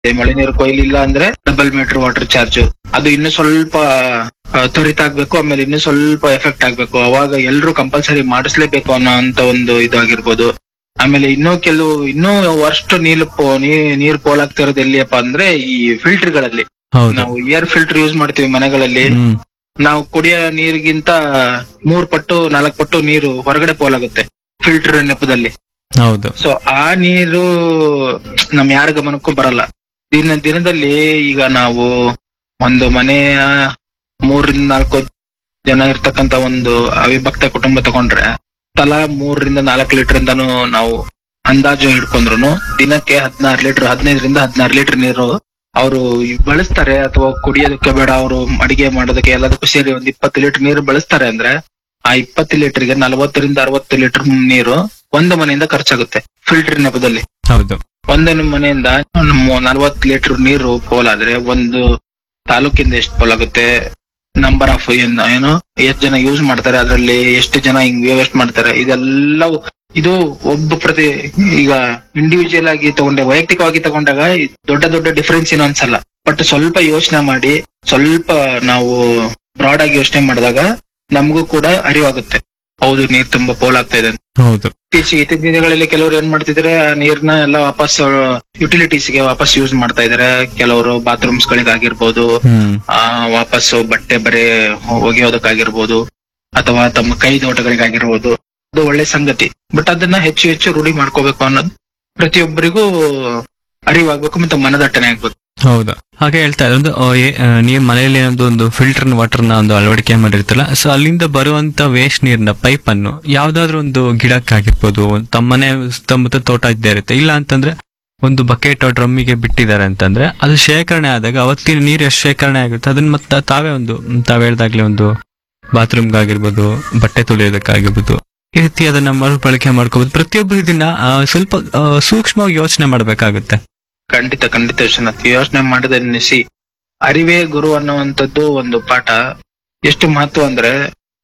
ಮಳೆ ನೀರು ಕೊಯ್ಲಿಲ್ಲ ಅಂದ್ರೆ ಡಬಲ್ ಮೀಟರ್ ವಾಟರ್ ಚಾರ್ಜ್ ಅದು ಇನ್ನು ಸ್ವಲ್ಪ ಆ, ತ್ವರಿತ ಆಗ್ಬೇಕು ಆಮೇಲೆ ಇನ್ನು ಸ್ವಲ್ಪ ಎಫೆಕ್ಟ್ ಆಗ್ಬೇಕು ಅವಾಗ ಎಲ್ರು ಕಂಪಲ್ಸರಿ ಮಾಡಿಸ್ಲೇಬೇಕು ಅನ್ನೋ ಅಂತ ಒಂದು ಇದಾಗಿರ್ಬೋದು ಆಮೇಲೆ ಇನ್ನೂ ಕೆಲವು ಇನ್ನೂ ವರ್ಸ್ಟ್ ನೀರು ಪೋ- ನೀ- ನೀರ್ ಪೋಲಾಗ್ತಿರೋದು ಎಲ್ಲಿಯಪ್ಪ ಅಂದ್ರೆ ಈ ಫಿಲ್ಟರ್ ಗಳಲ್ಲಿ ಹೌದು ನಾವು ಏರ್ ಫಿಲ್ಟರ್ ಯೂಸ್ ಮಾಡ್ತೀವಿ ಮನೆಗಳಲ್ಲಿ ಹ್ಮ್ ನಾವು ಕುಡಿಯೋ ನೀರಿಗಿಂತ ಮೂರ್ ಪಟ್ಟು ನಾಲ್ಕು ಪಟ್ಟು ನೀರು ಹೊರಗಡೆ ಪೋಲಾಗುತ್ತೆ ಫಿಲ್ಟರ್ ನೆಪದಲ್ಲಿ ಹೌದು ಸೊ ಆ ನೀರು ನಮ್ ಯಾರ ಗಮನಕ್ಕೂ ಬರಲ್ಲ ದಿನ ದಿನದಲ್ಲಿ ಈಗ ನಾವು ಒಂದು ಮನೆಯ ಮೂರರಿಂದ ನಾಲ್ಕು ಜನ ಇರ್ತಕ್ಕಂತ ಒಂದು ಅವಿಭಕ್ತ ಕುಟುಂಬ ತಗೊಂಡ್ರೆ ತಲಾ ಮೂರರಿಂದ ನಾಲ್ಕು ಲೀಟರ್ ಇಂದಾನು ನಾವು ಅಂದಾಜು ಹಿಡ್ಕೊಂಡ್ರು ದಿನಕ್ಕೆ ಹದಿನಾರು ಲೀಟರ್ ಹದಿನೈದರಿಂದ ಹದಿನಾರು ಲೀಟರ್ ನೀರು ಅವರು ಬಳಸ್ತಾರೆ ಅಥವಾ ಕುಡಿಯೋದಕ್ಕೆ ಬೇಡ ಅವರು ಅಡಿಗೆ ಮಾಡೋದಕ್ಕೆ ಎಲ್ಲದಕ್ಕೂ ಸೇರಿ ಒಂದ್ ಇಪ್ಪತ್ತು ಲೀಟರ್ ನೀರು ಬಳಸ್ತಾರೆ ಅಂದ್ರೆ ಆ ಇಪ್ಪತ್ತು ಲೀಟರ್ಗೆ ನಲವತ್ತರಿಂದ ಅರವತ್ತು ಲೀಟರ್ ನೀರು ಒಂದು ಮನೆಯಿಂದ ಖರ್ಚಾಗುತ್ತೆ ಫಿಲ್ಟರ್ ನೆಪದಲ್ಲಿ ಹೌದು ಒಂದೇ ಮನೆಯಿಂದ ನಲವತ್ತು ಲೀಟರ್ ನೀರು ಪೋಲಾದ್ರೆ ಒಂದು ತಾಲೂಕಿಂದ ಎಷ್ಟು ಪೋಲಾಗುತ್ತೆ ನಂಬರ್ ಆಫ್ ಏನು ಎಷ್ಟು ಜನ ಯೂಸ್ ಮಾಡ್ತಾರೆ ಅದರಲ್ಲಿ ಎಷ್ಟು ಜನ ಹಿಂಗ್ ವೇಸ್ಟ್ ಮಾಡ್ತಾರೆ ಇದೆಲ್ಲ ಇದು ಒಬ್ಬ ಪ್ರತಿ ಈಗ ಇಂಡಿವಿಜುವಲ್ ಆಗಿ ತಗೊಂಡೆ ವೈಯಕ್ತಿಕವಾಗಿ ತಗೊಂಡಾಗ ಈ ದೊಡ್ಡ ದೊಡ್ಡ ಡಿಫರೆನ್ಸ್ ಏನು ಅನ್ಸಲ್ಲ ಬಟ್ ಸ್ವಲ್ಪ ಯೋಚನೆ ಮಾಡಿ ಸ್ವಲ್ಪ ನಾವು ಬ್ರಾಡ್ ಆಗಿ ಯೋಚನೆ ಮಾಡಿದಾಗ ನಮಗೂ ಕೂಡ ಅರಿವಾಗುತ್ತೆ ಹೌದು ನೀರ್ ತುಂಬಾ ಪೋಲಾಗ್ತಾ ಇದೆ ಅಂತ. ಹೌದು ಇತ್ತೀಚೆಗೆ ಇತ್ತೀಚಿನ ದಿನಗಳಲ್ಲಿ ಕೆಲವರು ಏನ್ ಮಾಡ್ತಿದ್ದಾರೆ ಆ ನೀರ್ನ ಎಲ್ಲ ವಾಪಸ್ ಯುಟಿಲಿಟೀಸ್ ಗೆ ವಾಪಸ್ ಯೂಸ್ ಮಾಡ್ತಾ ಇದಾರೆ ಕೆಲವರು ಬಾತ್ರೂಮ್ಸ್ ಗಳಿಗಾಗಿರ್ಬೋದು ಹ್ಮ್ ಆ ವಾಪಸ್ ಬಟ್ಟೆ ಬರೆ ಒಗೆಯೋದಕ್ಕಾಗಿರ್ಬೋದು ಅಥವಾ ತಮ್ಮ ಕೈ ತೋಟಗಳಿಗಾಗಿರ್ಬೋದು ಅದು ಒಳ್ಳೆ ಸಂಗತಿ ಬಟ್ ಅದನ್ನ ಹೆಚ್ಚು ಹೆಚ್ಚು ರೂಢಿ ಮಾಡ್ಕೋಬೇಕು ಅನ್ನೋದು ಪ್ರತಿಯೊಬ್ಬರಿಗೂ ಅರಿವಾಗ್ಬೇಕು ಮತ್ತೆ ಮನದಟ್ಟನೆ ಆಗ್ಬೇಕು ಹೌದು ಹಾಗೆ ಹೇಳ್ತಾ ಇರೋದು ಆ, ಏ- ಆ, ನೀವು ಮನೆಯಲ್ಲಿ ಏನಾದ್ರು ಒಂದು ಫಿಲ್ಟರ್ ವಾಟರ್ ನ ಒಂದು ಅಳವಡಿಕೆ ಮಾಡಿರ್ತೀರಲ್ಲ ಸೊ ಅಲ್ಲಿಂದ ಬರುವಂತ ವೇಸ್ಟ್ ನೀರಿನ ಪೈಪ್ ಅನ್ನು ಯಾವ್ದಾದ್ರು ಒಂದು ಗಿಡಕ್ಕಾಗಿರ್ಬೋದು ಒಂದ್ ತಮ್ಮನೆ ಸುತ್ತಮುತ್ತ ತೋಟ ಇದ್ದೇ ಇರುತ್ತೆ ಇಲ್ಲ ಅಂತಂದ್ರೆ ಒಂದು ಬಕೆಟ್ ಡ್ರಮ್ಮಿಗೆ ಬಿಟ್ಟಿದ್ದಾರೆ ಅಂತಂದ್ರೆ ಅದು ಶೇಖರಣೆ ಆದಾಗ ಅವತ್ತಿನ ನೀರು ಎಷ್ಟು ಶೇಖರಣೆ ಆಗುತ್ತೆ ಅದನ್ನ ಮತ್ತೆ ತಾವೇ ಒಂದು ಮ್, ತಾವ್ ಹೇಳ್ದಾಗ್ಲೇ ಒಂದು ಬಾತ್ರೂಮ್ಗಾಗಿರ್ಬೋದು ಬಟ್ಟೆ ತೊಳೆಯೋದಕ್ಕಾಗಿರ್ಬೋದು ಈ ರೀತಿ ಅದನ್ನ ಮರುಬಳಕೆ ಮಾಡ್ಕೋಬಹುದು ಪ್ರತಿಯೊಬ್ಬರು ಇದನ್ನ ಆ, ಸ್ವಲ್ಪ ಆ, ಸೂಕ್ಷ್ಮವಾಗಿ ಯೋಚನೆ ಮಾಡ್ಬೇಕಾಗುತ್ತೆ ಖಂಡಿತ ಖಂಡಿತ ವಿಶ್ವನಾಥ್ ಯೋಚನೆ ಮಾಡದೆ ನಿಸಿ ಅರಿವೇ ಗುರು ಅನ್ನುವಂಥದ್ದು ಒಂದು ಪಾಠ ಎಷ್ಟು ಮಹತ್ವ ಅಂದ್ರೆ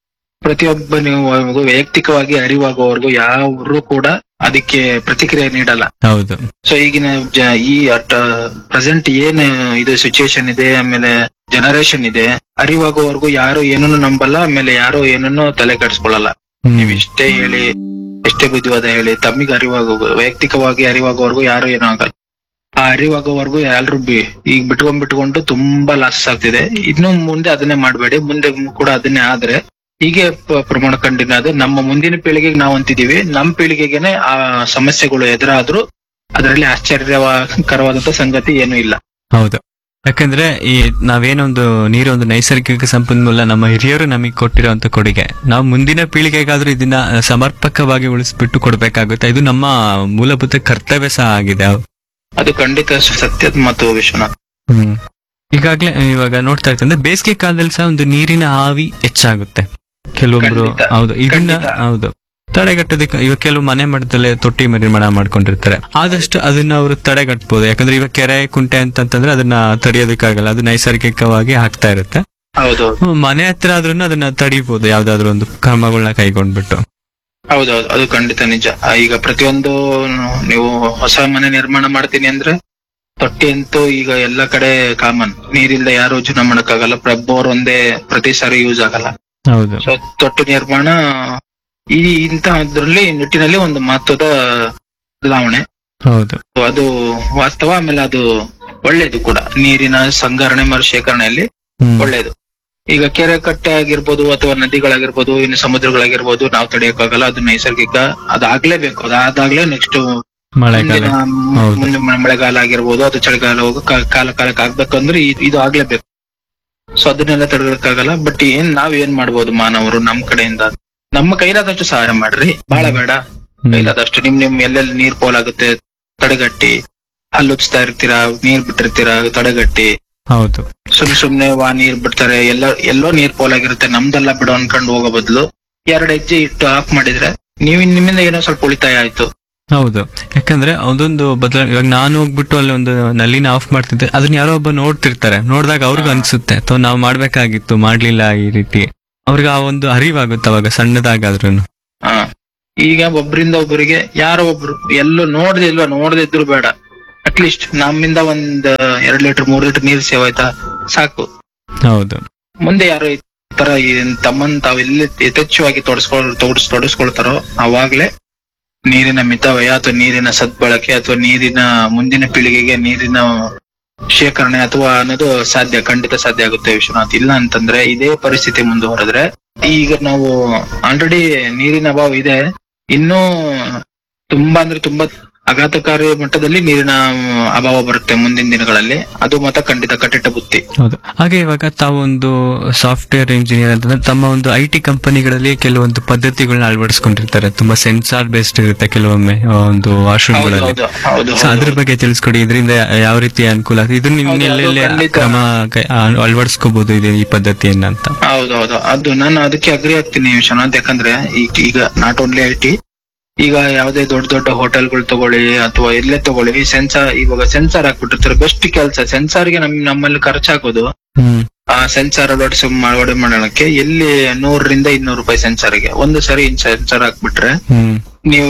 ಪ್ರತಿಯೊಬ್ಬನಿಗೂ ವೈಯಕ್ತಿಕವಾಗಿ ಅರಿವಾಗುವವರೆಗೂ ಯಾರು ಕೂಡ ಅದಕ್ಕೆ ಪ್ರತಿಕ್ರಿಯೆ ನೀಡಲ್ಲ ಹೌದು ಸೊ ಈಗಿನ ಜ- ಈ ಪ್ರೆಸೆಂಟ್ ಏನ್ ಇದು ಸಿಚುಯೇಷನ್ ಇದೆ ಆಮೇಲೆ ಜನರೇಷನ್ ಇದೆ ಅರಿವಾಗುವವರೆಗೂ ಯಾರು ಏನನ್ನು ನಂಬಲ್ಲ ಆಮೇಲೆ ಯಾರು ಏನನ್ನು ತಲೆ ಕೆಡಿಸ್ಕೊಳ್ಳಲ್ಲ ಹ್ಮ್. ನೀವ್ ಎಷ್ಟೇ ಹೇಳಿ ಎಷ್ಟೇ ಬುದ್ಧಿವಾದ ಹೇಳಿ ತಮ್ಮಿಗೆ ಅರಿವಾಗೋ ವೈಯಕ್ತಿಕವಾಗಿ ಅರಿವಾಗುವವರೆಗೂ ಯಾರು ಏನೂ ಆಗಲ್ಲ ಆ ಅರಿವಾಗೋವರೆಗೂ ಎಲ್ರು ಬಿ ಈಗ ಬಿಟ್ಕೊಂಡ್ ಬಿಟ್ಕೊಂಡು ತುಂಬಾ ಲಾಸ್ ಆಗ್ತಿದೆ ಇನ್ನು ಮುಂದೆ ಅದನ್ನೇ ಮಾಡಬೇಡಿ ಮುಂದೆ ಕೂಡ ಅದನ್ನೇ ಆದ್ರೆ ಹೀಗೆ ಪ- ಪ್ರಮಾಣ ಕಂಡಿನ ಅದು ನಮ್ಮ ಮುಂದಿನ ಪೀಳಿಗೆಗೆ ನಾವು ಅಂತಿದೀವಿ ನಮ್ಮ ಪೀಳಿಗೆಗೆನೆ ಆ ಸಮಸ್ಯೆಗಳು ಎದುರಾದ್ರೂ ಅದರಲ್ಲಿ ಆಶ್ಚರ್ಯಕರವಾದಂತ ಸಂಗತಿ ಏನೂ ಇಲ್ಲ ಹೌದು ಯಾಕಂದ್ರೆ ಈ ನಾವೇನೊಂದು ನೀರು ಒಂದು ನೈಸರ್ಗಿಕ ಸಂಪನ್ಮೂಲ ನಮ್ಮ ಹಿರಿಯರು ನಮಗೆ ಕೊಟ್ಟಿರುವಂತ ಕೊಡುಗೆ ನಾವು ಮುಂದಿನ ಪೀಳಿಗೆಗಾದ್ರೂ ಇದನ್ನ ಸಮರ್ಪಕವಾಗಿ ಉಳಿಸ್ಬಿಟ್ಟು ಕೊಡ್ಬೇಕಾಗುತ್ತೆ ಇದು ನಮ್ಮ ಮೂಲಭೂತ ಕರ್ತವ್ಯ ಸಹ ಆಗಿದೆ ಅದು ಖಂಡಿತ ಸತ್ಯದ ಮತ್ತು ವಿಶ್ವನಾಥ್ ಹ್ಮ್ ಈಗಾಗ್ಲೇ ಇವಾಗ ನೋಡ್ತಾ ಇರ್ತಂದ್ರೆ ಬೇಸಿಗೆ ಕಾಲದಲ್ಲಿ ಸಹ ಒಂದು ನೀರಿನ ಆವಿ ಹೆಚ್ಚಾಗುತ್ತೆ ಕೆಲವೊಬ್ರು ಖಂಡಿತ. ಹೌದು ಇದನ್ನ ಖಂಡಿತ. ಹೌದು ತಡೆಗಟ್ಟೋದಕ್ಕೆ ಇವಾಗ ಕೆಲವು ಮನೆ ಮಟ್ಟದಲ್ಲೇ ತೊಟ್ಟಿ ನಿರ್ಮಾಣ ಮಾಡ್ಕೊಂಡಿರ್ತಾರೆ ಆದಷ್ಟು ಅದನ್ನ ಅವರು ತಡೆಗಟ್ಬೋದು ಯಾಕಂದ್ರೆ ಇವಾಗ ಕೆರೆ ಕುಂಟೆ ಅಂತಂತಂದ್ರೆ ಅದನ್ನ ತಡೆಯೋದಕ್ಕಾಗಲ್ಲ ಅದು ನೈಸರ್ಗಿಕವಾಗಿ ಆಗ್ತಾ ಇರುತ್ತೆ ಹೌದು ಹ್ಮ್, ಮನೆ ಹತ್ರ ಆದ್ರೂ ಅದನ್ನ ತಡಿಬಹುದು ಯಾವ್ದಾದ್ರು ಒಂದು ಕ್ರಮಗಳನ್ನ ಕೈಗೊಂಡ್ಬಿಟ್ಟು ಹೌದೌದು ಅದು ಖಂಡಿತ ನಿಜ ಆ, ಈಗ ಪ್ರತಿಯೊಂದು ನೀವು ಹೊಸ ಮನೆ ನಿರ್ಮಾಣ ಮಾಡ್ತೀನಿ ಅಂದ್ರೆ ತೊಟ್ಟಿ ಅಂತೂ ಈಗ ಎಲ್ಲ ಕಡೆ ಕಾಮನ್ ನೀರಿಲ್ದ ಯಾರು ಜೀವನ ಮಾಡಕ್ಕಾಗಲ್ಲ ಬೋರ್ ಒಂದೇ ಪ್ರತಿ ಸಾರಿ ಯೂಸ್ ಆಗಲ್ಲ ಹೌದು ಸೊ ತೊಟ್ಟಿ ನಿರ್ಮಾಣ ಈ ಇಂತಹದ್ರಲ್ಲಿ ನಿಟ್ಟಿನಲ್ಲಿ ಒಂದು ಮಹತ್ವದ ಬದಲಾವಣೆ ಹೌದು So ಅದು ವಾಸ್ತವ ಆಮೇಲೆ ಅದು ಒಳ್ಳೇದು ಕೂಡ ನೀರಿನ ಸಂಗ್ರಹಣೆ ಮರು ಶೇಖರಣೆಯಲ್ಲಿ ಹ್ಮ್. ಒಳ್ಳೇದು ಈಗ ಕೆರೆ ಕಟ್ಟೆ ಆಗಿರ್ಬೋದು ಅಥವಾ ನದಿಗಳಾಗಿರ್ಬೋದು ಇನ್ನು ಸಮುದ್ರಗಳಾಗಿರ್ಬೋದು ನಾವು ತಡೆಯಕ್ಕಾಗಲ್ಲ ಅದು ನೈಸರ್ಗಿಕ ಅದಾಗ್ಲೇಬೇಕು ಅದಾದಾಗ್ಲೇ ನೆಕ್ಸ್ಟ್ ಮಳೆಗಾಲ ಮುಂದಿನ ಹೌದು. ಮುಂದಿನ ಮಳೆಗಾಲ ಆಗಿರ್ಬೋದು ಅದು ಚಳಿಗಾಲ ಹೋಗೋ ಕಾ- ಕಾಲ ಕಾಲಕ್ಕೆ ಆಗ್ಬೇಕಂದ್ರೆ ಇದ್- ಇದು ಆಗ್ಲೇಬೇಕು ಸೊ ಅದನ್ನೆಲ್ಲ ತಡೆಯಕ್ಕಾಗಲ್ಲ ಬಟ್ ಏನ್ ನಾವ್ ಏನ್ ಮಾಡ್ಬೋದು ಮಾನವರು ನಮ್ ಕಡೆಯಿಂದ ನಮ್ಮ ಕೈಲಾದಷ್ಟು ಸಹಾಯ ಮಾಡ್ರಿ ಬಹಳ ಬೇಡ ಹ್ಮ್. ಕೈಲಾದಷ್ಟು ನಿಮ್ ನಿಮ್ ಎಲ್ಲೆಲ್ಲಿ ನೀರ್ ಪೋಲಾಗುತ್ತೆ ತಡೆಗಟ್ಟಿ ಹಲ್ಲುಚ್ತಾ ಇರ್ತೀರಾ ನೀರ್ ಬಿಟ್ಟಿರ್ತೀರಾ ತಡೆಗಟ್ಟಿ ಹೌದು ಸುಮ್ ಸುಮ್ನೆ ವಾ ನೀರ್ ಬಿಡ್ತಾರೆ ಎಲ್ಲ ಎಲ್ಲೋ ನೀರ್ ಪೋಲಾಗಿರುತ್ತೆ ನಮ್ದೆಲ್ಲ ಬಿಡು ಅನ್ಕೊಂಡು ಹೋಗೋ ಬದಲು ಎರಡ್ ಹೆಜ್ಜೆ ಇಟ್ಟು ಆಫ್ ಮಾಡಿದ್ರೆ ನೀವು ನಿಮ್ಮಿಂದ ಏನೋ ಸ್ವಲ್ಪ ಉಳಿತಾಯ ಆಯ್ತು ಹೌದು ಯಾಕಂದ್ರೆ ಅದೊಂದು ಬದಲ ಇವಾಗ ನಾನು ಹೋಗ್ಬಿಟ್ಟು ಅಲ್ಲಿ ಒಂದು ನಲ್ಲಿನ ಆಫ್ ಮಾಡ್ತಿದ್ದೆ ಅದನ್ನ ಯಾರೋ ಒಬ್ಬ ನೋಡ್ತಿರ್ತಾರೆ ನೋಡಿದಾಗ ಅವ್ರಿಗೂ ಅನ್ಸುತ್ತೆ ಅಥವಾ ನಾವು ಮಾಡ್ಬೇಕಾಗಿತ್ತು ಮಾಡ್ಲಿಲ್ಲ ಈ ರೀತಿ ಅವ್ರಿಗೆ ಆ ಒಂದು ಅರಿವಾಗುತ್ತೆ ಅವಾಗ ಸಣ್ಣದಾಗಾದ್ರೂ ಹಾ ಈಗ ಒಬ್ರಿಂದ ಒಬ್ಬರಿಗೆ ಯಾರೋ ಒಬ್ರು ಎಲ್ಲೋ ನೋಡ್ದೆ ಇಲ್ವಾ ನೋಡ್ದೆ ಇದ್ರು ಬೇಡ ಅಟ್ಲೀಸ್ಟ್ ನಮ್ಮಿಂದ ಒಂದ್ ಎರಡ್ ಲೀಟರ್ ಮೂರ್ ಲೀಟರ್ ನೀರ್ ಸೇವ್ ಆಯ್ತಾ ಸಾಕು ಹೌದು ಮುಂದೆ ಯಾರು ಈ ತರ ಈ ತಮ್ಮನ್ ತಾವ್ ಎಲ್ಲಿ ಯಥೇಚ್ಛವಾಗಿ ತೊಡಸ್ಕೊಳ್ ತೊಡಸ್ ತೊಡಸ್ಕೊಳ್ತಾರೋ ಅವಾಗ್ಲೇ ನೀರಿನ ಮಿತವ್ಯಯ ಅಥವಾ ನೀರಿನ ಸದ್ಬಳಕೆ ಅಥವಾ ನೀರಿನ ಮುಂದಿನ ಪೀಳಿಗೆಗೆ ನೀರಿನ ಶೇಖರಣೆ ಅಥವಾ ಅನ್ನೋದು ಸಾಧ್ಯ ಖಂಡಿತ ಸಾಧ್ಯ ಆಗುತ್ತೆ ವಿಶ್ವನಾಥ್ ಇಲ್ಲ ಅಂತಂದ್ರೆ ಇದೇ ಪರಿಸ್ಥಿತಿ ಮುಂದುವರೆದ್ರೆ ಈಗ ನಾವು ಆಲ್ರೆಡಿ ನೀರಿನ ಅಭಾವ ಇದೆ ಇನ್ನೂ ತುಂಬಾ ಅಂದ್ರೆ ತುಂಬಾ ಆಘಾತಕಾರಿ ಮಟ್ಟದಲ್ಲಿ ನೀರಿನ ಅಭಾವ ಬರುತ್ತೆ ಮುಂದಿನ ದಿನಗಳಲ್ಲಿ ಅದು ಮಾತ್ರ ಖಂಡಿತ ಕಟ್ಟಿಟ್ಟ ಬುತ್ತಿ ಹೌದು ಹಾಗೆ ಇವಾಗ ತಾವು ಒಂದು ಸಾಫ್ಟ್ವೇರ್ ಇಂಜಿನಿಯರ್ ಅಂತಂದ್ರೆ ತಮ್ಮ ಒಂದು ಐ ಟಿ ಕಂಪನಿಗಳಲ್ಲಿ ಕೆಲವೊಂದು ಪದ್ಧತಿಗಳನ್ನ ಅಳವಡಿಸ್ಕೊಂಡಿರ್ತಾರೆ ತುಂಬಾ ಸೆನ್ಸಾರ್ ಬೇಸ್ಡ್ ಇರುತ್ತೆ ಕೆಲವೊಮ್ಮೆ ಆ, ಒಂದು ಹೌದು ವಾಶ್ರೂಮ್ಗಳಲ್ಲಿ ಹೌದು ಹೌದು ಸೊ ಅದ್ರ ಬಗ್ಗೆ ತಿಳಿಸ್ಕೊಡಿ ಇದರಿಂದ ಯಾವ ರೀತಿ ಅನುಕೂಲ ಆಗ್ತದೆ ಇದು ನಿಮ್ ಹೌದು, ಅದು ಎಲ್ಲೆಲ್ಲಿ ಖಂಡಿತ. ಕ್ರಮ ಕೈ- ಆ, ಅಳವಡಿಸ್ಕೋಬಹುದು ಇದು ಈ ಪದ್ಧತಿಯನ್ನ ಅಂತ ಹೌದೌದು ಅದು ನಾನು ಅದಕ್ಕೆ ಅಗ್ರಿ ಆಗ್ತೀನಿ ವಿಶ್ವನಾಥ್ ಯಾಕಂದ್ರೆ ಈಗ ಈಗ ನಾಟ್ ಓನ್ಲಿ ಐ ಟಿ ಈಗ ಯಾವುದೇ ದೊಡ್ಡ ದೊಡ್ಡ ಹೋಟೆಲ್ಗಳು ತಗೊಳ್ಳಿ ಅಥವಾ ಎಲ್ಲೇ ತಗೊಳ್ಳಿ ಸೆನ್ಸಾರ್ ಇವಾಗ ಸೆನ್ಸಾರ್ ಹಾಕ್ಬಿಟ್ಟಿರ್ತಾರೆ ಬೆಸ್ಟ್ ಕೆಲಸ ಸೆನ್ಸಾರ್ಗೆ ನಮ್ ನಮ್ಮಲ್ಲಿ ಖರ್ಚಾಗೋದು ಹ್ಮ್ ಆ ಸೆನ್ಸಾರ್ ಅಳವಡಿಸ ಅಳವಡೆ ಮಾಡೋಣಕ್ಕೆ ಎಲ್ಲಿ ನೂರರಿಂದ ಇನ್ನೂರು ರೂಪಾಯಿ ಸೆನ್ಸಾರ್ಗೆ ಒಂದು ಸರಿ ಸೆನ್ಸಾರ್ ಹಾಕ್ಬಿಟ್ರೆ ಹ್ಮ್ ನೀವು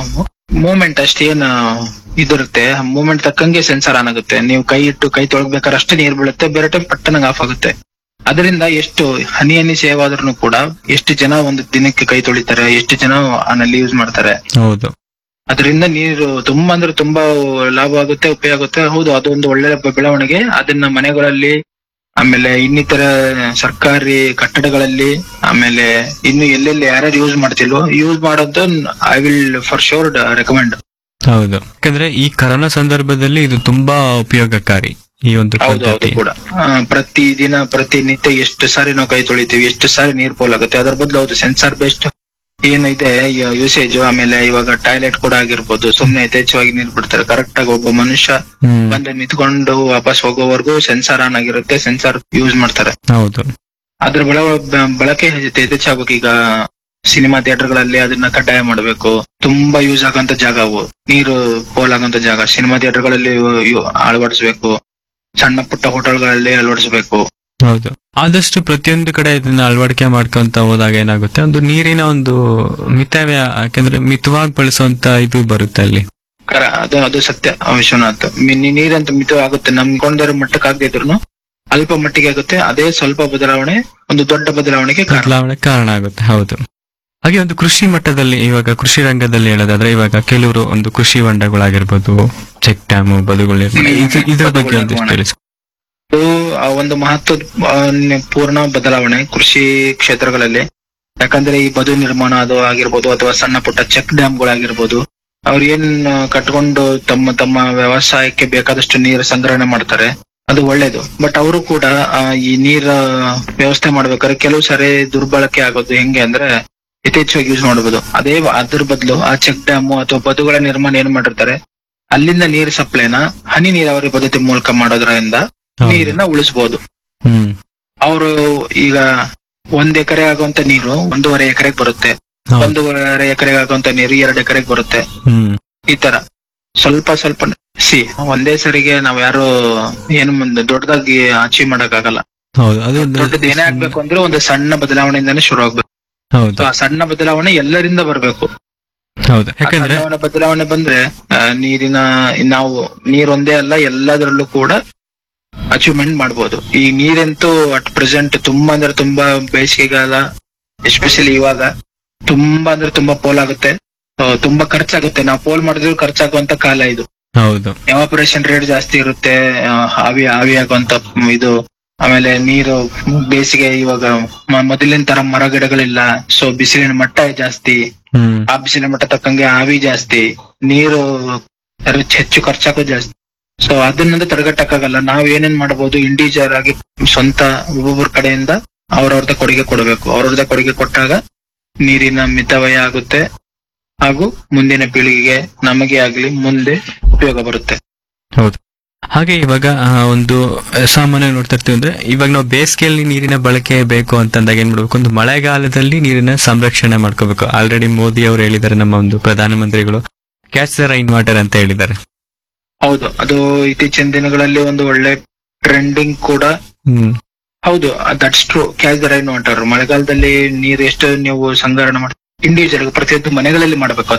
ಮೂಮೆಂಟ್ ಅಷ್ಟೇನ್ ಇದಿರುತ್ತೆ ಮೂಮೆಂಟ್ ತಕ್ಕಂಗೆ ಸೆನ್ಸಾರ್ ಆನ್ ಆಗುತ್ತೆ ನೀವು ಕೈ ಇಟ್ಟು ಕೈ ತೊಳಗ್ಬೇಕಾದ್ರೆ ಅಷ್ಟೇ ನೀರ್ ಬೀಳುತ್ತೆ ಬೇರೆ ಟೈಮ್ ಪಟ್ಟನಂಗ್ ಆಫ್ ಆಗುತ್ತೆ ಅದರಿಂದ ಎಷ್ಟು ಹನಿ ಹನಿ ಸೇವ್ ಆದ್ರೂ ಕೂಡ ಎಷ್ಟು ಜನ ಒಂದು ದಿನಕ್ಕೆ ಕೈ ತೊಳಿತಾರೆ ಎಷ್ಟು ಜನ ಆನಲ್ಲಿ ಯೂಸ್ ಮಾಡ್ತಾರೆ ಹೌದು ಅದರಿಂದ ನೀರು ತುಂಬಾ ಅಂದ್ರೆ ತುಂಬಾ ಲಾಭ ಆಗುತ್ತೆ ಉಪಯೋಗ ಆಗುತ್ತೆ ಹೌದು ಅದೊಂದು ಒಳ್ಳೆ ಬೆ- ಬೆಳವಣಿಗೆ ಅದನ್ನ ಮನೆಗಳಲ್ಲಿ ಆಮೇಲೆ ಇನ್ನಿತರ ಸರ್ಕಾರಿ ಕಟ್ಟಡಗಳಲ್ಲಿ ಆಮೇಲೆ ಇನ್ನು ಎಲ್ಲೆಲ್ಲಿ ಯಾರ್ಯಾರು ಯೂಸ್ ಮಾಡ್ತಿಲ್ವೋ ಯೂಸ್ ಮಾಡೋದು I will for sure recommend ಹೌದು ಯಾಕಂದ್ರೆ ಈ ಕರೋನಾ ಸಂದರ್ಭದಲ್ಲಿ ಇದು ತುಂಬಾ ಉಪಯೋಗಕಾರಿ ಈ ಒಂದು ಹೌದು ಹೌದು ಪದ್ಧತಿ ಕೂಡ ಆ, ಪ್ರತಿ ದಿನ ಪ್ರತಿನಿತ್ಯ ಎಷ್ಟು ಸಾರಿ ನಾವು ಕೈ ತೊಳಿತೀವಿ ಎಷ್ಟು ಸಾರಿ ನೀರ್ ಪೋಲ್ ಆಗುತ್ತೆ ಅದ್ರ ಬದಲು ಹೌದು ಸೆನ್ಸಾರ್ ಬೇಸ್ಡ್ ಏನಿದೆ ಯೂಸೇಜ್ ಆಮೇಲೆ ಇವಾಗ ಟಾಯ್ಲೆಟ್ ಕೂಡ ಆಗಿರ್ಬೋದು ಸುಮ್ನೆ ಯಥೇಚ್ಛವಾಗಿ ನೀರ್ ಬಿಡ್ತಾರೆ ಕರೆಕ್ಟ್ ಆಗಿ ಒಬ್ಬ ಮನುಷ್ಯ ಹ್ಮ್ ಬಂದು ನಿಂತ್ಕೊಂಡು ವಾಪಸ್ ಹೋಗೋವರೆಗೂ ಸೆನ್ಸಾರ್ ಆನ್ ಆಗಿರುತ್ತೆ ಸೆನ್ಸಾರ್ ಯೂಸ್ ಮಾಡ್ತಾರೆ ಹೌದು ಅದ್ರ ಬಳ ಬ- ಬಳಕೆ ಹೆಚ್ಚು- ಹೆಚ್ಚಾಗ್ಬೇಕು ಈಗ ಸಿನಿಮಾ ಥಿಯೇಟರ್ಗಳಲ್ಲಿ ಅದನ್ನ ಕಡ್ಡಾಯ ಮಾಡಬೇಕು ತುಂಬಾ ಯೂಸ್ ಆಗಂತ ಜಾಗ ಅವು ನೀರು ಪೋಲ್ ಆಗಂತ ಜಾಗ ಸಿನಿಮಾ ಥಿಯೇಟರ್ಗಳಲ್ಲಿ ಅಳವಡಿಸ್ಬೇಕು ಸಣ್ಣ ಪುಟ್ಟ ಹೋಟೆಲ್ಗಳಲ್ಲಿ ಅಳವಡಿಸ್ಬೇಕು ಹೌದು ಆದಷ್ಟು ಪ್ರತಿಯೊಂದು ಕಡೆ ಇದನ್ನ ಅಳವಡಿಕೆ ಮಾಡ್ಕೊಂತ ಹೋದಾಗ ಏನಾಗುತ್ತೆ ಒಂದು ನೀರಿನ ಒಂದು ಮಿತವ್ಯ ಯಾಕಂದ್ರೆ ಮಿತವಾಗಿ ಬಳಸುವಂತ ಇದು ಬರುತ್ತೆ ಅಲ್ಲಿ ಕರ ಅದು ಅದು ಸತ್ಯ ವಿಶ್ವನಾಥ್ ಮಿ- ನೀ- ನೀರಂತ ಮಿತ ಆಗುತ್ತೆ ನಮ್ಗೊಂಡರ ಮಟ್ಟಕ್ಕೆ ಆಗದೆ ಇದ್ರು ಅಲ್ಪ ಮಟ್ಟಿಗೆ ಆಗುತ್ತೆ ಅದೇ ಸ್ವಲ್ಪ ಬದಲಾವಣೆ ಒಂದು ದೊಡ್ಡ ಬದಲಾವಣೆಗೆ ಕಾರಣ ಬದಲಾವಣೆ ಕಾರಣ ಆಗುತ್ತೆ ಹೌದು ಹಾಗೆ ಒಂದು ಕೃಷಿ ಮಟ್ಟದಲ್ಲಿ ಇವಾಗ ಕೃಷಿ ರಂಗದಲ್ಲಿ ಹೇಳೋದಾದ್ರೆ ಇವಾಗ ಕೆಲವರು ಒಂದು ಕೃಷಿ ಹೊಂಡಗಳಾಗಿರ್ಬೋದು ಚೆಕ್ ಡ್ಯಾಮ್ ಬದುಗಳು ಹ್ಮ್. ಇದ್ರ ಇದ್ರ ಬಗ್ಗೆ ಬದುಗಳ ಒಂದಿಷ್ಟು ನಿರ್ವಹಣೆ. ತಿಳಿಸಿ ಇದು ಆ ಒಂದು ಮಹತ್ವದ ಆ, ನ- ಪೂರ್ಣ ಬದಲಾವಣೆ ಕೃಷಿ ಕ್ಷೇತ್ರಗಳಲ್ಲಿ ಯಾಕಂದ್ರೆ ಈ ಬದು ನಿರ್ಮಾಣ ಅದು ಆಗಿರ್ಬೋದು ಅಥವಾ ಸಣ್ಣ ಪುಟ್ಟ ಚೆಕ್ ಡ್ಯಾಮ್ಗಳಾಗಿರ್ಬೋದು ಅವ್ರು ಏನ್ ಆ, ಕಟ್ಕೊಂಡು ತಮ್ಮ ತಮ್ಮ ವ್ಯವಸಾಯಕ್ಕೆ ಬೇಕಾದಷ್ಟು ನೀರು ಸಂಗ್ರಹಣೆ ಮಾಡ್ತಾರೆ ಅದು ಒಳ್ಳೇದು ಬಟ್ ಅವರು ಕೂಡ ಆ, ಈ ನೀರ ವ್ಯವಸ್ಥೆ ಮಾಡ್ಬೇಕಾದ್ರೆ ಕೆಲವು ಸಾರಿ ದುರ್ಬಳಕೆ ಆಗೋದು ಹೆಂಗೆ ಅಂದ್ರೆ ಯಥೇಚ್ಛವಾಗಿ ಯೂಸ್ ಮಾಡಬಹುದು ಅದೇ ಅದ್ರ ಬದಲು ಆ ಚೆಕ್ ಡ್ಯಾಮ್ ಅಥವಾ ಬದುಗಳ ನಿರ್ಮಾಣ ಏನ್ ಮಾಡಿರ್ತಾರೆ ಅಲ್ಲಿಂದ ನೀರು ಸಪ್ಲೈನ ಹನಿ ನೀರಾವರಿ ಪದ್ಧತಿ ಮೂಲಕ ಮಾಡೋದ್ರಿಂದ ಹೌದು. ನೀರನ್ನ ಉಳಿಸಬಹುದು ಹ್ಮ್ ಅವರು ಈಗ ಒಂದ್ ಎಕರೆ ಆಗುವಂತ ನೀರು ಒಂದೂವರೆ ಎಕರೆಗೆ ಬರುತ್ತೆ ಹೌದು. ಒಂದೂವರೆ ಎಕರೆಗೆ ಆಗುವಂತ ನೀರು ಎರಡು ಎಕರೆಗೆ ಬರುತ್ತೆ ಹ್ಮ್ ಈ ತರ ಸ್ವಲ್ಪ ಸ್ವಲ್ಪ ಸಿ ಒಂದೇ ಸರಿಗೆ ನಾವ್ ಯಾರು ಏನು ಮುಂದೆ ದೊಡ್ಡದಾಗಿ ಅಚೀವ್ ಮಾಡಕ್ ಆಗಲ್ಲ ಹೌದು ಅದು ಒಂದು- ದೊಡ್ಡದು ಏನೇ ಆಗ್ಬೇಕು ಅಂದ್ರೆ ಒಂದು ಸಣ್ಣ ಬದಲಾವಣೆಯಿಂದಾನೇ ಶುರು ಆಗ್ಬೇಕು ಹೌದು So, ಆ ಸಣ್ಣ ಬದಲಾವಣೆ ಎಲ್ಲರಿಂದ ಬರ್ಬೇಕು ಹೌದು ಆ ಯಾಕಂದ್ರೆ ಸಣ್ಣ ಬದಲಾವಣೆ ಬಂದ್ರೆ ಆ, ನೀರಿನ ನಾವು ನೀರೊಂದೇ ಅಲ್ಲ ಎಲ್ಲದರಲ್ಲೂ ಕೂಡ ಅಚೀವ್ಮೆಂಟ್ ಮಾಡ್ಬೋದು ಈ ನೀರಂತೂ ಅಟ್ ಪ್ರೆಸೆಂಟ್ ತುಂಬಾ ಅಂದ್ರೆ ತುಂಬಾ ಬೇಸಿಗೆಗಾಲ ಎಸ್ಪೆಷಲಿ ಇವಾಗ ತುಂಬಾ ಅಂದ್ರೆ ತುಂಬಾ ಪೋಲ್ ಆಗುತ್ತೆ ಆ, ತುಂಬಾ ಖರ್ಚಾಗುತ್ತೆ ನಾವು ಪೋಲ್ ಮಾಡಿದ್ರು ಖರ್ಚಾಗುವಂತ ಕಾಲ ಇದು ಹೌದು ಎವಾಪರೇಷನ್ ರೇಟ್ ಜಾಸ್ತಿ ಇರುತ್ತೆ ಆ, ಆವಿ ಆವಿ ಆಗುವಂತ ಇದು ಆಮೇಲೆ ನೀರು ಬೇಸಿಗೆ ಇವಾಗ ಮ- ಮೊದಲಿನ ತರ ಮರ ಗಿಡಗಳಿಲ್ಲ ಸೊ ಬಿಸಿಲಿನ ಮಟ್ಟ ಜಾಸ್ತಿ ಹ್ಮ್ ಆ ಬಿಸಿಲಿನ ಮಟ್ಟ ತಕ್ಕಂಗೆ ಆವಿ ಜಾಸ್ತಿ ನೀರು ಖರ್ಚ್- ಹೆಚ್ಚು ಖರ್ಚಾಗೋದು ಜಾಸ್ತಿ ಸೊ ಅದನ್ನ ತಡೆಗಟ್ಟಕ್ಕಾಗಲ್ಲ ನಾವ್ ಏನೇನ್ ಮಾಡಬಹುದು ಇಂಡಿವಿಜುವಲ್ ಆಗಿ ಸ್ವಂತ ಒಬ್ಬೊಬ್ಬರ ಕಡೆಯಿಂದ ಅವ್ರವ್ರದ ಕೊಡುಗೆ ಕೊಡಬೇಕು ಅವ್ರವ್ರದ ಕೊಡುಗೆ ಕೊಟ್ಟಾಗ ನೀರಿನ ಮಿತವ್ಯಯ ಆಗುತ್ತೆ ಹಾಗೂ ಮುಂದಿನ ಪೀಳಿಗೆಗೆ ನಮಗೆ ಆಗ್ಲಿ ಮುಂದೆ ಉಪಯೋಗ ಬರುತ್ತೆ ಹೌದು ಹಾಗೆ ಇವಾಗ ಆ, ಒಂದು ಸಾಮಾನ್ಯ ನೋಡ್ತಾ ಇರ್ತೀವಿ ಅಂದ್ರೆ ಇವಾಗ ನಾವು ಬೇಸಿಗೆಯಲ್ಲಿ ನೀರಿನ ಬಳಕೆ ಬೇಕು ಅಂತಂದಾಗ ಏನ್ ಮಾಡ್ಬೇಕು ಒಂದು ಮಳೆಗಾಲದಲ್ಲಿ ನೀರಿನ ಸಂರಕ್ಷಣೆ ಮಾಡ್ಕೋಬೇಕು ಆಲ್ರೆಡಿ ಮೋದಿ ಅವರು ಹೇಳಿದ್ದಾರೆ ನಮ್ಮ ಒಂದು ಪ್ರಧಾನಮಂತ್ರಿಗಳು ಕ್ಯಾಚ್ ದ ರೈನ್ ವಾಟರ್ ಅಂತ ಹೇಳಿದ್ದಾರೆ ಹೌದು ಅದು ಇತ್ತೀಚಿನ ದಿನಗಳಲ್ಲಿ ಒಂದು ಒಳ್ಳೆ ಟ್ರೆಂಡಿಂಗ್ ಕೂಡ ಹ್ಮ್ ಹೌದು that's true catch the rain water ಮಳೆಗಾಲದಲ್ಲಿ ನೀರು ಎಷ್ಟು ನೀವು ಸಂಗ್ರಹಣೆ ಮಾಡಿ ಇಂಡಿವಿಜುವಲ್ ಪ್ರತಿಯೊಂದು ಮನೆಗಳಲ್ಲಿ ಮಾಡ್ಬೇಕು ಅದನ್ನ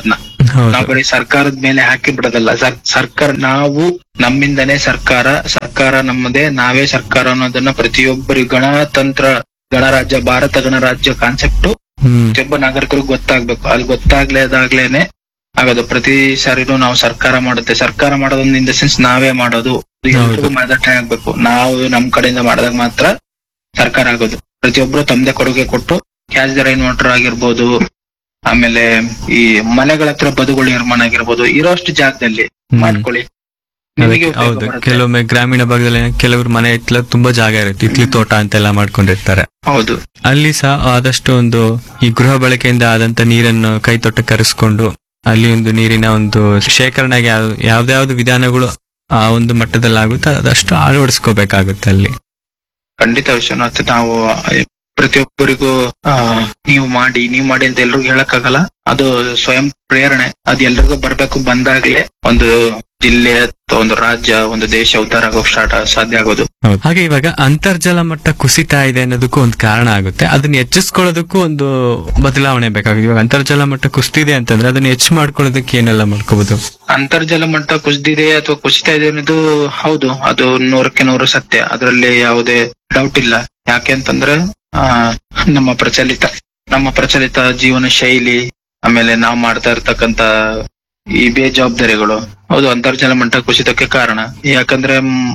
ಹೌದು ನಾವು ಬರೀ ಸರ್ಕಾರದ ಮೇಲೆ ಹಾಕಿ ಬಿಡೋದಲ್ಲ ಸರ್- ಸರ್ಕಾರ ನಾವು ನಮ್ಮಿಂದನೇ ಸರ್ಕಾರ ಸರ್ಕಾರ ನಮ್ಮದೇ ನಾವೇ ಸರ್ಕಾರ ಅನ್ನೋದನ್ನ ಪ್ರತಿಯೊಬ್ಬರಿಗೆ ಗಣತಂತ್ರ ಗಣರಾಜ್ಯ ಭಾರತ ಗಣರಾಜ್ಯ ಕಾನ್ಸೆಪ್ಟ್ ಹ್ಮ್ ಪ್ರತಿಯೊಬ್ಬ ನಾಗರಿಕರಿಗೂ ಗೊತ್ತಾಗ್ಬೇಕು ಅಲ್ಲಿ ಗೊತ್ತಾಗ್ಲೇದಾಗ್ಲೇನೆ ಆಗೋದು ಪ್ರತಿ ಸಾರಿನೂ ನಾವು ಸರ್ಕಾರ ಮಾಡುತ್ತೆ ಸರ್ಕಾರ ಮಾಡೋದನ್ನ ಇನ್ ದ ಸೆನ್ಸ್ ನಾವೇ ಮಾಡೋದು ಇದು ಎಲ್ರಿಗೂ ಮಾದಟ್ಟೆ ಆಗ್ಬೇಕು ನಾವು ನಮ್ ಕಡೆಯಿಂದ ಮಾಡಿದಾಗ ಮಾತ್ರ ಸರ್ಕಾರ ಆಗೋದು ಪ್ರತಿಯೊಬ್ರು ತಮ್ಮದೇ ಕೊಡುಗೆ ಕೊಟ್ಟು ಕ್ಯಾಚ್ ದ ರೈನ್ ವಾಟರ್ ಆಗಿರ್ಬೋದು ಆಮೇಲೆ ಈ ಮನೆಗಳ ಹತ್ರ ಬದುಗಳು ನಿರ್ಮಾಣ ಆಗಿರ್ಬೋದು ಇರೋಷ್ಟು ಜಾಗದಲ್ಲಿ ಹ್ಮ್. ಮಾಡ್ಕೊಳ್ಳಿ ನಿಮಗೆ ಅದಕ್ಕೆ- ಉಪಯೋಗ ಹೌದು ಬರುತ್ತೆ. ಕೆಲವೊಮ್ಮೆ ಗ್ರಾಮೀಣ ಭಾಗದಲ್ಲಿ ಕೆಲವರು ಮನೆ ಹಿತ್ಲ ತುಂಬಾ ಜಾಗ ಇರುತ್ತೆ ಇತ್ಲಿ ತೋಟ ಅಂತೆಲ್ಲ ಮಾಡ್ಕೊಂಡಿರ್ತಾರೆ ಹೌದು ಅಲ್ಲಿ ಸಹ ಆದಷ್ಟು ಒಂದು ಈ ಗೃಹ ಬಳಕೆಯಿಂದ ಆದಂತ ನೀರನ್ನು ಕೈ ತೊಟ್ಟ ಕರೆಸ್ಕೊಂಡು ಅಲ್ಲಿ ಒಂದು ನೀರಿನ ಒಂದು ಶೇಖರಣೆಗೆ ಯಾವ- ಯಾವ್ದಾವ್ದು ವಿಧಾನಗಳು ಆ ಒಂದು ಮಟ್ಟದಲ್ಲಿ ಆಗುತ್ತೆ ಅದಷ್ಟು ಅಳವಡಿಸ್ಕೋಬೇಕಾಗುತ್ತೆ ಅಲ್ಲಿ ಖಂಡಿತ ವಿಶ್ವನಾಥ್ ನಾವು ಪ್ರತಿಯೊಬ್ಬರಿಗೂ ಆ, ನೀವು ಮಾಡಿ ನೀವು ಮಾಡಿ ಅಂತ ಎಲ್ರಿಗೂ ಹೇಳಕ್ಕಾಗಲ್ಲ ಅದು ಸ್ವಯಂ ಪ್ರೇರಣೆ ಅದು ಎಲ್ರಿಗೂ ಬರ್ಬೇಕು ಬಂದಾಗ್ಲೇ ಒಂದು ಜಿಲ್ಲೆ ಅಥವಾ ಒಂದು ರಾಜ್ಯ ಒಂದು ದೇಶ ಉದ್ಧಾರ ಆಗೋಕ್ ಸ್ಟಾರ್ಟ್ ಸಾಧ್ಯ ಆಗೋದು ಹೌದು ಹಾಗೆ ಇವಾಗ ಅಂತರ್ಜಲ ಮಟ್ಟ ಕುಸಿತಾ ಇದೆ ಅನ್ನೋದಕ್ಕೂ ಒಂದು ಕಾರಣ ಆಗುತ್ತೆ ಅದನ್ನ ಹೆಚ್ಚಿಸ್ಕೊಳ್ಳೋದಕ್ಕೂ ಒಂದು ಬದಲಾವಣೆ ಬೇಕಾಗುತ್ತೆ ಇವಾಗ ಅಂತರ್ಜಲ ಮಟ್ಟ ಕುಸಿತಿದೆ ಅಂತಂದ್ರೆ ಅದನ್ನ ಹೆಚ್ಚು ಮಾಡ್ಕೊಳ್ಳೋದಕ್ಕೆ ಏನೆಲ್ಲ ಮಾಡ್ಕೋಬಹುದು ಅಂತರ್ಜಲ ಮಟ್ಟ ಕುಸಿದಿದೆ ಅಥವಾ ಕುಸಿತಾ ಇದೆ ಅನ್ನೋದು ಹೌದು ಅದು ನೂರಕ್ಕೆ ನೂರು ಸತ್ಯ ಅದರಲ್ಲಿ ಯಾವುದೇ ಡೌಟ್ ಇಲ್ಲ ಯಾಕೆ ಅಂತಂದ್ರೆ ಆ ನಮ್ಮ ಪ್ರಚಲಿತ ನಮ್ಮ ಪ್ರಚಲಿತ ಜೀವನ ಶೈಲಿ ಆಮೇಲೆ ನಾವು ಮಾಡ್ತಾ ಇರ್ತಕ್ಕಂತ ಈ ಬೇಜವಾಬ್ದಾರಿಗಳು ಹೌದು ಅಂತರ್ಜಲ ಮಟ್ಟ ಕುಸಿತಕ್ಕೆ ಕಾರಣ ಯಾಕಂದ್ರೆ ಮ್,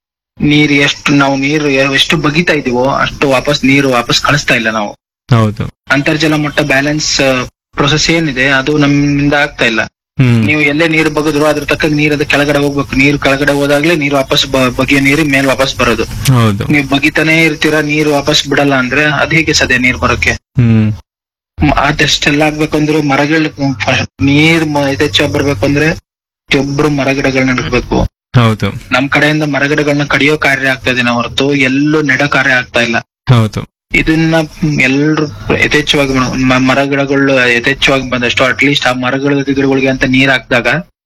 ನೀರ್ ಎಷ್ಟು ನಾವು ನೀರು ಎಷ್ಟು ಬಗಿತಾ ಇದೀವೋ ಅಷ್ಟು ವಾಪಸ್ ನೀರು ವಾಪಸ್ ಕಳಿಸ್ತಾ ಇಲ್ಲ ನಾವು ಹೌದು ಅಂತರ್ಜಲ ಮಟ್ಟ ಬ್ಯಾಲೆನ್ಸ್ ಪ್ರೊಸೆಸ್ ಏನಿದೆ ಅದು ನಮ್ಮಿಂದ ಆಗ್ತಾ ಇಲ್ಲ ಹ್ಮ್ ನೀವು ಎಲ್ಲೇ ನೀರು ಬಗದ್ರು ಅದ್ರ ತಕ್ಕ ನೀರ್ ಅದು ಕೆಳಗಡೆ ಹೋಗ್ಬೇಕು ನೀರು ಕೆಳಗಡೆ ಹೋದಾಗ್ಲೇ ನೀರು ವಾಪಸ್ ಬ- ಬಗೆಯ ನೀರು ಮೇಲ್ ವಾಪಸ್ ಬರೋದು ಹೌದು ನೀವು ಬಗಿತಾನೆ ಇರ್ತೀರಾ ನೀರು ವಾಪಸ್ ಬಿಡಲ್ಲ ಅಂದ್ರೆ ಅದ್ ಹೇಗೆ ಸಾಧ್ಯ ನೀರ್ ಬರೋಕೆ ಹ್ಮ್ ಮ್, ಅದೆಷ್ಟೆಲ್ಲ ಆಗ್ಬೇಕಂದ್ರೆ ಮರಗಳು ಫ- ನೀರ್ ಮ- ಯಥೇಚ್ಛವಾಗಿ ಬರ್ಬೇಕಂದ್ರೆ ಪ್ರತಿಯೊಬ್ರು ಮರಗಿಡಗಳನ್ನ ನೆಡ್ಬೇಕು ಹೌದು ನಮ್ ಕಡೆಯಿಂದ ಮರಗಿಡಗಳನ್ನ ಕಡಿಯೋ ಕಾರ್ಯ ಆಗ್ತಾ ಇದೆ ಹೊರತು ಎಲ್ಲೂ ನೆಡೋ ಕಾರ್ಯ ಆಗ್ತಾ ಇಲ್ಲ ಹೌದು ಇದನ್ನ ಎಲ್ರು ಯಥೇಚ್ಛವಾಗಿ ಮಾಡು- ಮ- ಮರಗಿಡಗಳು ಯಥೇಚ್ಛವಾಗಿ ಬಂದಷ್ಟು ಅಟ್ಲೀಸ್ಟ್ ಆ ಮರಗಳ ಗಿಡಗಳಿಗೆ ಅಂತ ನೀರ್ ಹಾಕಿದಾಗ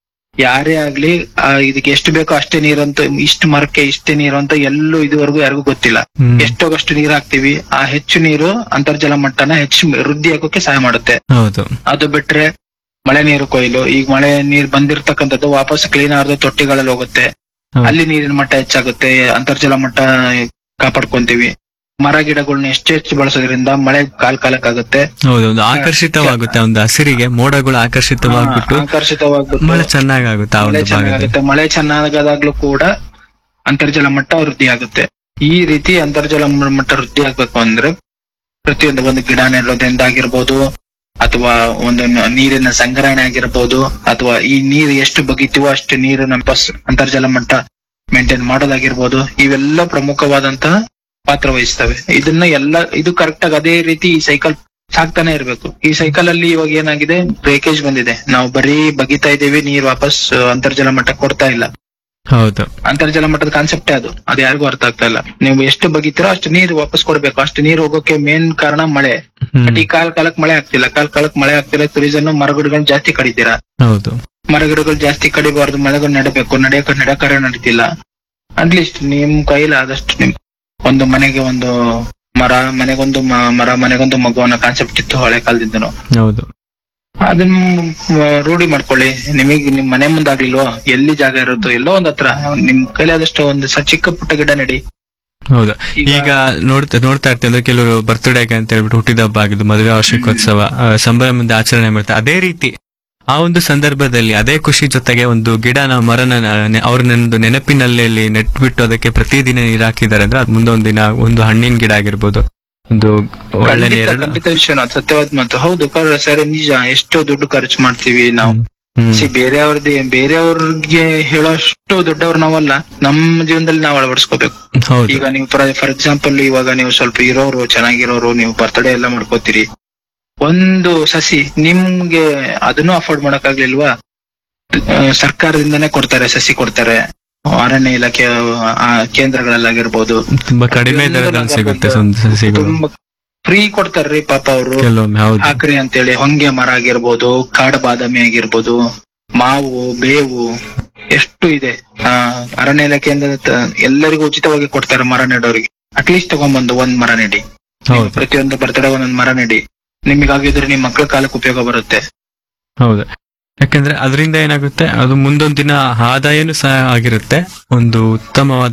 ಯಾರೇ ಆಗ್ಲಿ ಆ ಇದಕ್ಕೆ ಎಷ್ಟು ಬೇಕೋ ಅಷ್ಟೇ ನೀರಂತ ಇಷ್ಟು ಮರಕ್ಕೆ ಇಷ್ಟೇ ನೀರು ಅಂತ ಎಲ್ಲೂ ಇದುವರೆಗೂ ಯಾರಿಗೂ ಗೊತ್ತಿಲ್ಲ ಹ್ಮ್. ಎಷ್ಟೋಗಷ್ಟು ನೀರ್ ಹಾಕ್ತಿವಿ ಆ ಹೆಚ್ಚು ನೀರು ಅಂತರ್ಜಲ ಮಟ್ಟನ ಹೆಚ್ಚು ವೃದ್ಧಿ ಆಗೋಕೆ ಸಹಾಯ ಮಾಡುತ್ತೆ ಹೌದು ಅದು ಬಿಟ್ರೆ ಮಳೆ ನೀರು ಕೊಯ್ಲು ಈಗ ಮಳೆ ನೀರ್ ಬಂದಿರ್ತಕ್ಕಂಥದ್ದು ವಾಪಸ್ ಕ್ಲೀನ್ ಆದ ತೊಟ್ಟಿಗಳಲ್ಲಿ ಹೋಗುತ್ತೆ ಹೌದು. ಅಲ್ಲಿ ನೀರಿನ ಮಟ್ಟ ಹೆಚ್ಚಾಗುತ್ತೆ ಅಂತರ್ಜಲ ಮಟ್ಟ ಕಾಪಾಡ್ಕೊಂತೀವಿ ಮರ ಗಿಡಗಳನ್ನ ಎಷ್ಟು ಹೆಚ್ಚು ಬಳಸೋದ್ರಿಂದ ಮಳೆ ಕಾಲ್ ಕಾಲಕ್ಕಾಗುತ್ತೆ ಹೌದು ಒಂದು ಆಕರ್ಷಿತವಾಗುತ್ತೆ ಒಂದು ಹಸಿರಿಗೆ ಮೋಡಗಳು ಆಕರ್ಷಿತವಾಗ್ಬಿಟ್ಟು ಆಕರ್ಷಿತವಾಗ್ಬಿಟ್ಟು ಮಳೆ ಚೆನ್ನಾಗಾಗುತ್ತೆ ಆ ಮಳೆ ಒಂದು ಭಾಗದಲ್ಲಿ ಚೆನ್ನಾಗುತ್ತೆ ಮಳೆ ಚೆನ್ನಾಗಾದಾಗ್ಲೂ ಕೂಡ ಅಂತರ್ಜಲ ಮಟ್ಟ ವೃದ್ಧಿ ಆಗುತ್ತೆ ಈ ರೀತಿ ಅಂತರ್ಜಲ ಮ- ಮಟ್ಟ ವೃದ್ಧಿ ಆಗ್ಬೇಕು ಅಂದ್ರೆ ಪ್ರತಿಯೊಂದು ಒಂದು ಗಿಡ ನೆಡೋದ್ರಿಂದ ಆಗಿರ್ಬೋದು ಅಥವಾ ಒಂದು ನ- ನೀರಿನ ಸಂಗ್ರಹಣೆ ಆಗಿರ್ಬೋದು ಅಥವಾ ಈ ನೀರು ಎಷ್ಟು ಬಗಿತೀವೋ ಅಷ್ಟು ನೀರು ನಮ್ಮ ಪಸ್ ಅಂತರ್ಜಲ ಮಟ್ಟ ಮೇಂಟೈನ್ ಮಾಡೋದಾಗಿರ್ಬೋದು ಇವೆಲ್ಲ ಪ್ರಮುಖವಾದಂತಹ ಪಾತ್ರ ವಹಿಸ್ತವೆ ಇದನ್ನ ಎಲ್ಲ ಇದು ಕರೆಕ್ಟ್ ಆಗಿ ಅದೇ ರೀತಿ ಈ ಸೈಕಲ್ ಸಾಕ್ತಾನೆ ಇರ್ಬೇಕು ಈ ಸೈಕಲ್ ಅಲ್ಲಿ ಇವಾಗ ಏನಾಗಿದೆ ಬ್ರೇಕೇಜ್ ಬಂದಿದೆ ನಾವು ಬರೀ ಬಗಿತಾ ಇದೀವಿ ನೀರ್ ವಾಪಸ್ ಆ, ಅಂತರ್ಜಲ ಮಟ್ಟ ಕೊಡ್ತಾ ಇಲ್ಲ ಹೌದು ಅಂತರ್ಜಲ ಮಟ್ಟದ ಕಾನ್ಸೆಪ್ಟೇ ಅದು ಅದು ಯಾರಿಗೂ ಅರ್ಥ ಆಗ್ತಾ ಇಲ್ಲ ನೀವು ಎಷ್ಟು ಬಗಿತೀರೋ ಅಷ್ಟು ನೀರು ವಾಪಸ್ ಕೊಡ್ಬೇಕು ಅಷ್ಟು ನೀರು ಹೋಗೋಕೆ ಮೇನ್ ಕಾರಣ ಮಳೆ ಹ್ಮ್. ಬಟ್ ಈ ಕಾಲ್ ಕಾಲಕ್ ಮಳೆ ಆಗ್ತಿಲ್ಲ ಕಾಲ್ ಕಾಲಕ್ ಮಳೆ ಆಗ್ತಿಲ್ಲ ರೀಸನ್ ಮರಗಿಡಗಳು ಜಾಸ್ತಿ ಕಡಿತೀರಾ ಹೌದು ಮರಗಿಡಗಳು ಜಾಸ್ತಿ ಕಡಿಬಾರ್ದು ಮಳೆಗಳು ನೆಡಬೇಕು ನಡೆಯಕ ನಡೆಕಾರ್ಯ ನಡೀತಿಲ್ಲ ಅಟ್ಲೀಸ್ಟ್ ನಿಮ್ ಕೈಲಿ ಆದಷ್ಟು ನಿಮ್ ಒಂದು ಮನೆಗೆ ಒಂದು ಮರ ಮನೆಗೊಂದು ಮ- ಮರ ಮನೆಗೊಂದು ಮಗು ಅನ್ನೋ ಕಾನ್ಸೆಪ್ಟ್ ಇತ್ತು ಹಳೆ ಕಾಲದಿಂದನು ಹೌದು ಅದನ್ನ ಮ, ರೂಢಿ ಮಾಡ್ಕೊಳ್ಳಿ ನಿಮಗೆ ನಿಮ್ ಮನೆ ಮುಂದಾಗ್ಲಿಲ್ವೋ ಎಲ್ಲಿ ಜಾಗ ಇರುತ್ತೋ ಎಲ್ಲೋ ಒಂದ್ ಹತ್ರ ನಿಮ್ ಕೈಲಿ ಆದಷ್ಟು ಒಂದು ಸ- ಚಿಕ್ಕ ಪುಟ್ಟ ಗಿಡ ನೆಡಿ ಹೌದು ಈಗ- ಈಗ ನೋಡ್ತಾ ನೋಡ್ತಾ ಇರ್ತೀವಿ ಅಂದ್ರೆ ಕೆಲವರು ಬರ್ತ್ಡೇಗೆ ಅಂತ ಹೇಳ್ಬಿಟ್ಟು ಹುಟ್ಟಿದ ಹಬ್ಬ ಆಗಿದ್ದು ಮದುವೆ ವಾರ್ಷಿಕೋತ್ಸವ ಆ, ಸಂಭ್ರಮದಿಂದ ಆಚರಣೆ ಮಾಡ್ತಾರೆ ಅದೇ ರೀತಿ ಆ ಒಂದು ಸಂದರ್ಭದಲ್ಲಿ ಅದೇ ಖುಷಿ ಜೊತೆಗೆ ಒಂದು ಗಿಡನ ಮರನ ನೆ- ಅವ್ರ ಒಂದು ನೆನಪಿನಲ್ಲಿ ನೆಟ್ಬಿಟ್ಟು ಅದಕ್ಕೆ ಪ್ರತಿದಿನ ನೀರ್ ಹಾಕಿದ್ದಾರೆ ಅಂದ್ರೆ ಅದ್ ಮುಂದೆ ಒಂದ್ ದಿನ ಒಂದು ಹಣ್ಣಿನ ಗಿಡ ಆಗಿರ್ಬೋದು ಒಂದು ಒಳ್ಳೆ ಖಂಡಿತ ನೀರು ಖಂಡಿತ ವಿಶ್ವನಾಥ್ ಸತ್ಯವಾದ ಮಾತು ಹೌದು ಕರ್- ಸರಿ ನಿಜ ಎಷ್ಟೋ ದುಡ್ಡು ಖರ್ಚು ಮಾಡ್ತೀವಿ ನಾವು ಹ್ಮ್ ಸಿ ಬೇರೆಯವ್ರದ್ದು ಬೇರೆಯವ್ರಿಗೆ ಹೇಳೋಷ್ಟು ದೊಡ್ಡವ್ರು ನಾವಲ್ಲ ನಮ್ಮ ಜೀವನದಲ್ಲಿ ನಾವು ಅಳವಡಿಸ್ಕೋಬೇಕು ಹೌದು ಈಗ ನೀವು ಫಾರ್ ಎಕ್ಸಾಂಪಲ್ ಇವಾಗ ನೀವು ಸ್ವಲ್ಪ ಇರೋರು ಚೆನ್ನಾಗಿರೋರು ನೀವು ಬರ್ತ್ಡೇ ಎಲ್ಲ ಮಾಡ್ಕೋತೀರಿ ಒಂದು ಸಸಿ ನಿಮ್ಗೆ ಅದನ್ನು ಅಫೋರ್ಡ್ ಮಾಡಕ್ಕಾಗ್ಲಿಲ್ವಾ ಆ, ಸರ್ಕಾರದಿಂದನೇ ಕೊಡ್ತಾರೆ ಸಸಿ ಕೊಡ್ತಾರೆ ಅರಣ್ಯ ಇಲಾಖೆ ಆ, ಕೇಂದ್ರಗಳಲ್ಲಾಗಿರ್ಬೋದು ತುಂಬಾ ಕಡಿಮೆ ದರದಲ್ಲಿ ಸಿಗುತ್ತೆ ಒಂದು ಸಸಿಗಳು ತುಂಬಾ ಫ್ರೀ ಕೊಡ್ತಾರ್ರಿ ಪಾಪ ಅವರು ಕೆಲವೊಮ್ಮೆ ಹೌದು ಹಾಕ್ರಿ ಅಂತೇಳಿ ಹೊಂಗೆ ಮರ ಆಗಿರ್ಬೋದು ಕಾಡು ಬಾದಾಮಿ ಆಗಿರ್ಬೋದು ಮಾವು ಬೇವು ಎಷ್ಟು ಇದೆ ಆ ಅರಣ್ಯ ಇಲಾಖೆಯಿಂದ ತ- ಎಲ್ಲರಿಗೂ ಉಚಿತವಾಗಿ ಕೊಡ್ತಾರೆ ಮರ ನೆಡೋರಿಗೆ ಅಟ್ಲೀಸ್ಟ್ ತಗೊಂಡ್ಬಂದು ಒಂದ್ ಮರ ನೆಡಿ ನೀವು ಹೌದು ಪ್ರತಿಯೊಂದು ಬರ್ತಡೇ ಒಂದೊಂದ್ ಮರ ನೆಡಿ ನಿಮಗಾಗಿದ್ರೆ ನಿಮ್ ಮಕ್ಳ ಕಾಲಕ್ಕೆ ಉಪಯೋಗ ಬರುತ್ತೆ ಹೌದು ಯಾಕಂದ್ರೆ ಅದರಿಂದ ಏನಾಗುತ್ತೆ ಅದು ಮುಂದೊಂದು ದಿನ ಆದಾಯನೂ ಸಹ ಆಗಿರುತ್ತೆ ಒಂದು ಉತ್ತಮವಾದ